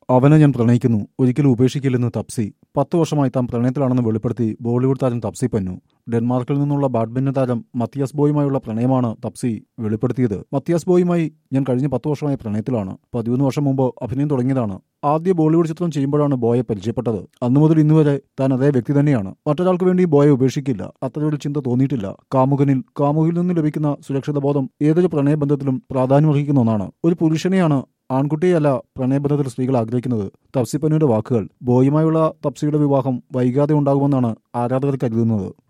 അവനെ ഞാൻ പ്രണയിക്കുന്നു ഒരിക്കലും ഉപേക്ഷിക്കില്ലെന്ന് തപ്സി പത്ത് വർഷമായി താൻ പ്രണയത്തിലാണെന്ന് വെളിപ്പെടുത്തി ബോളിവുഡ് താരം തപ്സി പന്നു ഡെൻമാർക്കിൽ നിന്നുള്ള ബാഡ്മിന്റൺ താരം മത്തിയാസ് ബോയുമായുള്ള പ്രണയമാണ് തപ്സി വെളിപ്പെടുത്തിയത് മത്തിയാസ് ബോയുമായി ഞാൻ കഴിഞ്ഞ പത്ത് വർഷമായി പ്രണയത്തിലാണ് പതിമൂന്ന് വർഷം മുമ്പ് അഭിനയം തുടങ്ങിയതാണ് ആദ്യ ബോളിവുഡ് ചിത്രം ചെയ്യുമ്പോഴാണ് ബോയെ പരിചയപ്പെട്ടത് അന്നു മുതൽ ഇന്നുവരെ താൻ അതേ വ്യക്തി തന്നെയാണ് മറ്റൊരാൾക്ക് വേണ്ടി ബോയെ ഉപേക്ഷിക്കില്ല അത്തരമൊരു ചിന്ത തോന്നിയിട്ടില്ല കാമുകനിൽ കാമുകിൽ നിന്ന് ലഭിക്കുന്ന സുരക്ഷിത ബോധം ഏതൊരു പ്രണയബന്ധത്തിലും പ്രാധാന്യമർഹിക്കുന്ന ഒന്നാണ് ഒരു പുരുഷനെയാണ് ആൺകുട്ടിയല്ല പ്രണയബന്ധത്തിൽ സ്ത്രീകൾ ആഗ്രഹിക്കുന്നത് തപ്സി പന്നുവിന്റെ വാക്കുകൾ ബോയുമായുള്ള തപ്സിയുടെ വിവാഹം വൈകാതെ ഉണ്ടാകുമെന്നാണ് ആരാധകർ കരുതുന്നത്